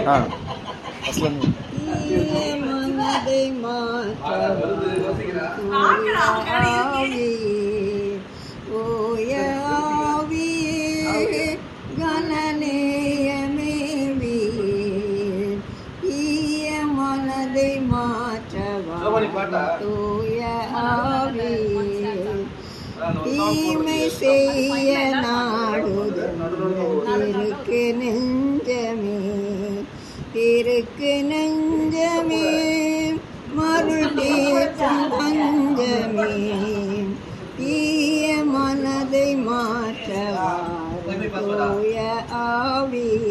ஆ ஃபர்ஸ்ட்ல இருந்து தீய மனதை மாற்றவும் தூய ஆவியே, ஓய ஆவியே, கனநேயமேவியே, தீய மனதை மாற்றவா தூய ஆவியே தீமை செய்ய நாடுதற்கு நெஞ்சமே திருக்கு நெஞ்சமே மருள் தீர்க்கும் பஞ்சமே தீய மனதை மாற்றவார் தூய ஆவியே